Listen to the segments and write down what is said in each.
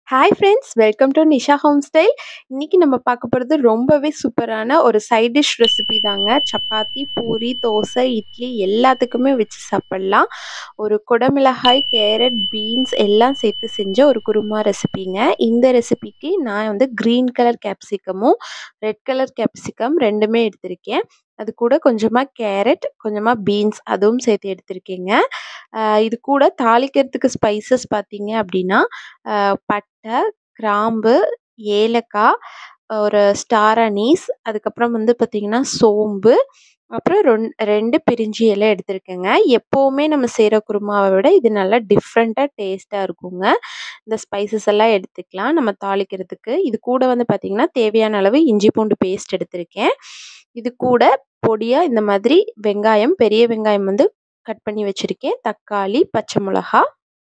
Hi friends welcome to Nisha home style இன்னைக்கு நம்ம பார்க்க போகிறது ரொம்பவே சூப்பரான ஒரு சைட் டிஷ் ரெசிபி தாங்க சப்பாத்தி பூரி தோசை இட்லி எல்லாத்துக்குமே வச்சு சாப்பிட்லாம் ஒரு குடமிளகாய் கேரட் பீன்ஸ் எல்லாம் சேர்த்து செஞ்ச ஒரு குருமா ரெசிபிங்க இந்த ரெசிபிக்கு நான் வந்து க்ரீன் கலர் கேப்சிகமும் ரெட் கலர் கேப்சிகம் ரெண்டுமே எடுத்திருக்கேன் அது கூட கொஞ்சமாக கேரட் கொஞ்சமாக பீன்ஸ் அதுவும் சேர்த்து எடுத்திருக்கேங்க ஆஹ் இது கூட தாளிக்கிறதுக்கு ஸ்பைசஸ் பார்த்தீங்க அப்படின்னா ஆஹ் பட்டை கிராம்பு ஏலக்காய் ஒரு ஸ்டார் அனீஸ் அதுக்கப்புறம் வந்து பார்த்திங்கன்னா சோம்பு அப்புறம் ரொன் ரெண்டு பிரிஞ்சி இலை எடுத்திருக்கேங்க எப்போவுமே நம்ம செய்கிற குருமாவை விட இது நல்லா டிஃப்ரெண்ட்டாக டேஸ்ட்டாக இருக்குங்க இந்த ஸ்பைசஸ் எல்லாம் எடுத்துக்கலாம் நம்ம தாளிக்கிறதுக்கு இது கூட வந்து பார்த்திங்கன்னா தேவையான அளவு இஞ்சி பூண்டு பேஸ்ட் எடுத்திருக்கேன் இது கூட பொடியாக இந்த மாதிரி வெங்காயம் பெரிய வெங்காயம் வந்து கட் பண்ணி வச்சுருக்கேன் தக்காளி பச்சை மிளகா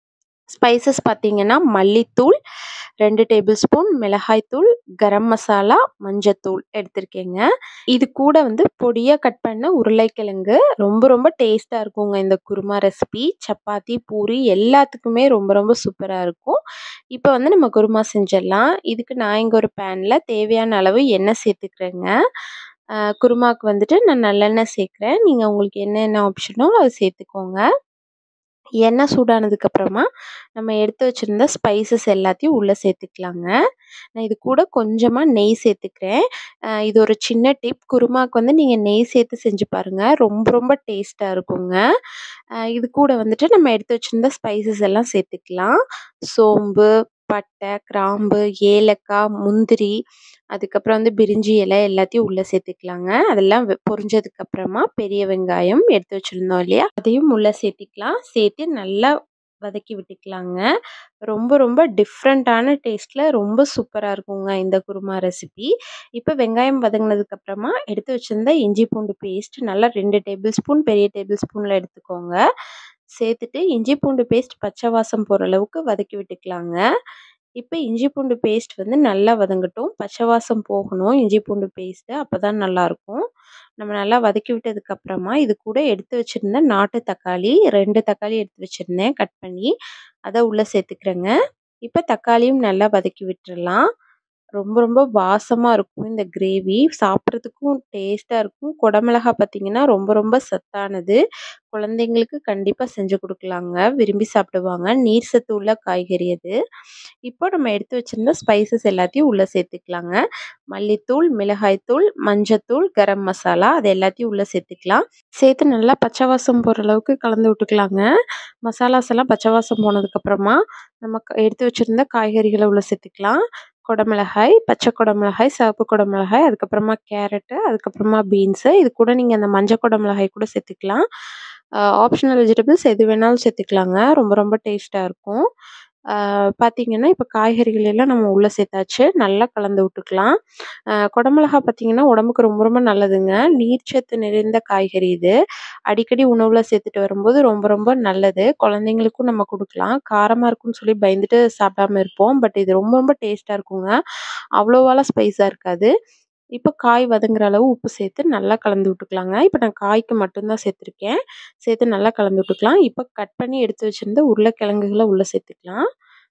ஸ்பைசஸ் பார்த்தீங்கன்னா மல்லித்தூள் ரெண்டு டேபிள் ஸ்பூன் மிளகாய்த்தூள் கரம் மசாலா மஞ்சத்தூள் எடுத்திருக்கேங்க இது கூட வந்து பொடியாக கட் பண்ண உருளைக்கிழங்கு ரொம்ப ரொம்ப டேஸ்ட்டாக இருக்குங்க இந்த குருமா ரெசிபி சப்பாத்தி பூரி எல்லாத்துக்குமே ரொம்ப ரொம்ப சூப்பராக இருக்கும் இப்போ வந்து நம்ம குருமா செஞ்சிடலாம் இதுக்கு நான் இங்கே ஒரு பேனில் தேவையான அளவு எண்ணெய் சேர்த்துக்கிறேங்க ஆஹ் குருமாவுக்கு வந்துட்டு நான் நல்லெண்ணெய் சேர்க்குறேன் நீங்கள் உங்களுக்கு என்னென்ன ஆப்ஷனோ அதை சேர்த்துக்கோங்க எண்ணெய் சூடானதுக்கப்புறமா நம்ம எடுத்து வச்சுருந்த ஸ்பைசஸ் எல்லாத்தையும் உள்ளே சேர்த்துக்கலாங்க நான் இது கூட கொஞ்சமாக நெய் சேர்த்துக்கிறேன் ஆஹ் இது ஒரு சின்ன டிப் குருமாவுக்கு வந்து நீங்கள் நெய் சேர்த்து செஞ்சு பாருங்கள் ரொம்ப ரொம்ப டேஸ்ட்டாக இருக்குங்க ஆஹ் இது கூட வந்துட்டு நம்ம எடுத்து வச்சுருந்த ஸ்பைசஸ் எல்லாம் சேர்த்துக்கலாம் சோம்பு பட்டை கிராம்பு ஏலக்காய் முந்திரி அதுக்கப்புறம் வந்து பிரிஞ்சி இலை எல்லாத்தையும் உள்ளே சேர்த்துக்கலாங்க அதெல்லாம் வெ- பொரிஞ்சதுக்கப்புறமா பெரிய வெங்காயம் எடுத்து வச்சுருந்தோம் இல்லையா அதையும் உள்ளே சேர்த்திக்கலாம் சேர்த்து நல்லா வதக்கி விட்டுக்கலாங்க ரொம்ப ரொம்ப டிஃப்ரெண்ட்டான டேஸ்ட்டில் ரொம்ப சூப்பராக இருக்குங்க இந்த குருமா ரெசிபி இப்போ வெங்காயம் வதங்கினதுக்கப்புறமா எடுத்து வச்சுருந்த இஞ்சி பூண்டு பேஸ்ட் நல்லா ரெண்டு டேபிள் ஸ்பூன் பெரிய டேபிள் ஸ்பூனில் எடுத்துக்கோங்க சேர்த்துட்டு இஞ்சி பூண்டு பேஸ்ட் பச்சை வாசம் போகிற அளவுக்கு வதக்கி விட்டுக்கலாங்க இப்போ இஞ்சி பூண்டு பேஸ்ட் வந்து நல்லா வதங்கட்டும் பச்சை வாசம் போகணும் இஞ்சி பூண்டு பேஸ்ட்டு அப்போ தான் நல்லாயிருக்கும் நம்ம நல்லா வதக்கி விட்டதுக்கப்புறமா இது கூட எடுத்து வச்சுருந்த நாட்டு தக்காளி ரெண்டு தக்காளி எடுத்து வச்சுருந்தேன் கட் பண்ணி அதை உள்ளே சேர்த்துக்கிறேங்க இப்போ தக்காளியும் நல்லா வதக்கி விட்டுறலாம் ரொம்ப ரொம்ப வாசமாக இருக்கும் இந்த கிரேவி சாப்பிட்றதுக்கும் டேஸ்ட்டாக இருக்கும் குடமிளகா பார்த்தீங்கன்னா ரொம்ப ரொம்ப சத்தானது குழந்தைங்களுக்கு கண்டிப்பாக செஞ்சு கொடுக்கலாங்க விரும்பி சாப்பிடுவாங்க நீர் சத்து உள்ள காய்கறி அது இப்போ நம்ம எடுத்து வச்சிருந்த ஸ்பைசஸ் எல்லாத்தையும் உள்ளே சேர்த்துக்கலாங்க மல்லித்தூள் மிளகாய்த்தூள் மஞ்சத்தூள் கரம் மசாலா அது எல்லாத்தையும் உள்ளே சேர்த்துக்கலாம் சேர்த்து நல்லா பச்சை வாசம் போகிற அளவுக்கு கலந்து விட்டுக்கலாங்க மசாலாஸ் எல்லாம் பச்சை வாசம் போனதுக்கப்புறமா நம்ம க- எடுத்து வச்சிருந்த காய்கறிகளை உள்ளே சேர்த்துக்கலாம் குடமிளகாய் பச்சை குடமிளகாய் சிவப்பு குடமிளகாய் அதுக்கப்புறமா கேரட்டு அதுக்கப்புறமா பீன்ஸு இது கூட நீங்கள் அந்த மஞ்சள் குடமிளகாய் கூட சேர்த்துக்கலாம் ஆப்ஷனல் வெஜிடபிள்ஸ் எது வேணாலும் சேர்த்துக்கலாங்க ரொம்ப ரொம்ப டேஸ்ட்டாக இருக்கும் ஆஹ் பார்த்தீங்கன்னா இப்போ காய்கறிகள் எல்லாம் நம்ம உள்ளே சேர்த்தாச்சு நல்லா கலந்து விட்டுக்கலாம் ஆஹ் குடமிளகா பார்த்தீங்கன்னா உடம்புக்கு ரொம்ப ரொம்ப நல்லதுங்க நீர்ச்சத்து நிறைந்த காய்கறி இது அடிக்கடி உணவில் சேர்த்துட்டு வரும்போது ரொம்ப ரொம்ப நல்லது குழந்தைங்களுக்கும் நம்ம கொடுக்கலாம் காரமாக இருக்கும்னு சொல்லி பயந்துட்டு சாப்பிடாம இருப்போம் பட் இது ரொம்ப ரொம்ப டேஸ்ட்டாக இருக்குங்க அவ்வளோவாலாம் ஸ்பைஸாக இருக்காது இப்போ காய் வதங்குற அளவு உப்பு சேர்த்து நல்லா கலந்து விட்டுக்கலாங்க இப்போ நான் காய்க்கு மட்டும்தான் சேர்த்துருக்கேன் சேர்த்து நல்லா கலந்து விட்டுக்கலாம் இப்போ கட் பண்ணி எடுத்து வச்சிருந்த உருளைக்கிழங்குகளை உள்ளே சேர்த்துக்கலாம்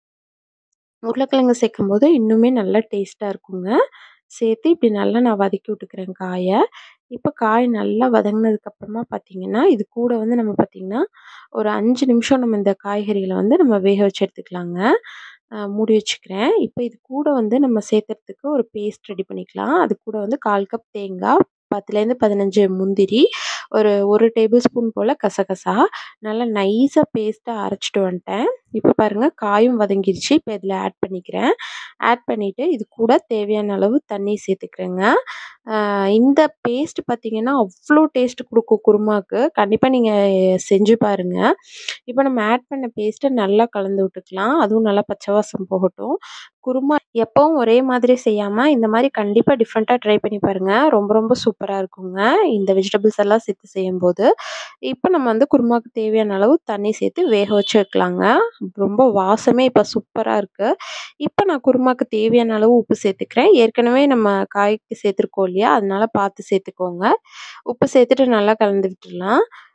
உருளைக்கிழங்கு சேர்க்கும்போது இன்னுமே நல்லா டேஸ்ட்டாக இருக்குங்க சேர்த்து இப்படி நல்லா நான் வதக்கி விட்டுக்கிறேன் காயை இப்போ காய் நல்லா வதங்கினதுக்கப்புறமா பார்த்தீங்கன்னா இது கூட வந்து நம்ம பார்த்தீங்கன்னா ஒரு அஞ்சு நிமிஷம் நம்ம இந்த காய்கறிகளை வந்து நம்ம வேக வச்சு எடுத்துக்கலாங்க அஹ் மூடி வச்சுக்கிறேன் இப்போ இது கூட வந்து நம்ம சேர்த்துறதுக்கு ஒரு பேஸ்ட் ரெடி பண்ணிக்கலாம் அது கூட வந்து கால் கப் தேங்காய் பத்துலேருந்து பதினஞ்சு முந்திரி ஒரு ஒரு டேபிள் ஸ்பூன் போல் கசகசா நல்லா நைஸாக பேஸ்ட்டாக அரைச்சிட்டு வந்துட்டேன் இப்போ பாருங்கள் காயும் வதங்கிருச்சு இப்போ இதில் ஆட் பண்ணிக்கிறேன் ஆட் பண்ணிவிட்டு இது கூட தேவையான அளவு தண்ணி சேர்த்துக்கிறேங்க ஆஹ் இந்த பேஸ்ட் பார்த்தீங்கன்னா அவ்வளோ டேஸ்ட் கொடுக்கும் குருமாவுக்கு கண்டிப்பாக நீங்கள் செஞ்சு பாருங்கள் இப்போ நம்ம ஆட் பண்ண பேஸ்ட்டை நல்லா கலந்து விட்டுக்கலாம் அதுவும் நல்லா பச்சை வாசம் போகட்டும் குருமா எப்பவும் ஒரே மாதிரி செய்யாமல் இந்த மாதிரி கண்டிப்பாக டிஃப்ரெண்ட்டாக ட்ரை பண்ணி பாருங்கள் ரொம்ப ரொம்ப சூப்பராக இருக்குங்க இந்த வெஜிடபிள்ஸ் எல்லாம் சேர்த்து செய்யும்போது இப்போ நம்ம வந்து குருமாவுக்கு தேவையான அளவு தண்ணி சேர்த்து வேக வச்சு வைக்கலாங்க ரொம்ப வாசமே இப்போ சூப்பராக இருக்குது இப்போ நான் குருமாவுக்கு தேவையான அளவு உப்பு சேர்த்துக்கிறேன் ஏற்கனவே நம்ம காய்க்கு சேர்த்துருக்கோம் இல்லையா அதனால பார்த்து சேர்த்துக்கோங்க உப்பு சேர்த்துட்டு நல்லா கலந்து விட்டுடலாம்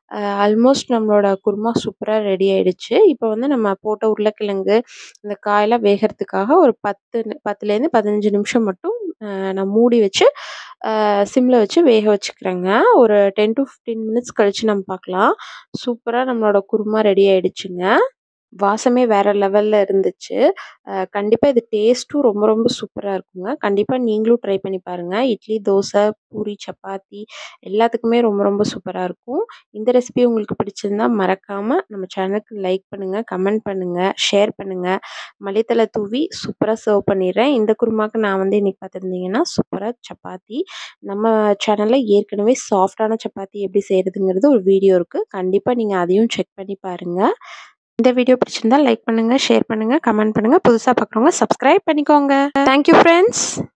ஆல்மோஸ்ட் நம்மளோட குருமா சூப்பரா ரெடி ஆயிடுச்சு. இப்போ வந்து நம்ம போட்ட உருளைக்கிழங்கு, இந்த காயெல்லாம் வேகறதுக்காக ஒரு 10 10லேருந்து 15 நிமிஷம் மட்டும் அ நான் மூடி வச்சு அ சிம்ல வச்சு வேக வச்சுக்கிறேங்க. ஒரு 10-15 மினிட்ஸ் கழிச்சு நம்ம பார்க்கலாம். சூப்பரா நம்மளோட குருமா ரெடி ஆயிடுச்சுங்க. வாசமே வேற லெவல்ல இருந்துச்சு. அ கண்டிப்பா இது டேஸ்ட்டும் ரொம்ப ரொம்ப சூப்பரா இருக்குங்க. கண்டிப்பா நீங்களும் ட்ரை பண்ணி பாருங்க. இட்லி, தோசை, பூரி, சப்பாத்தி எல்லாத்துக்குமே ரொம்ப ரொம்ப சூப்பரா இருக்கும். இந்த ரெசிபி உங்களுக்கு பிடிச்சிருந்தா மறக்காம நம்ம சேனலுக்கு லைக் பண்ணுங்க, கமெண்ட் பண்ணுங்க, ஷேர் பண்ணுங்க. மல்லித்தழை தூவி சூப்பரா சர்வ் பண்ணிடுறேன். இந்த குருமாக்கு நான் வந்து இன்னைக்கு பார்த்துருந்தீங்கன்னா, சூப்பரா சப்பாத்தி நம்ம சேனல்ல ஏற்கனவே சாஃப்ட்டான சப்பாத்தி எப்படி செய்றதுங்கிறது ஒரு வீடியோ இருக்கு. கண்டிப்பா நீங்க அதையும் செக் பண்ணி பாருங்க. இந்த வீடியோ பிடிச்சிருந்தா லைக் பண்ணுங்க, ஷேர் பண்ணுங்க, கமெண்ட் பண்ணுங்க. புதுசா பார்க்குறவங்க சப்ஸ்கிரைப் பண்ணிக்கோங்க. Thank you friends.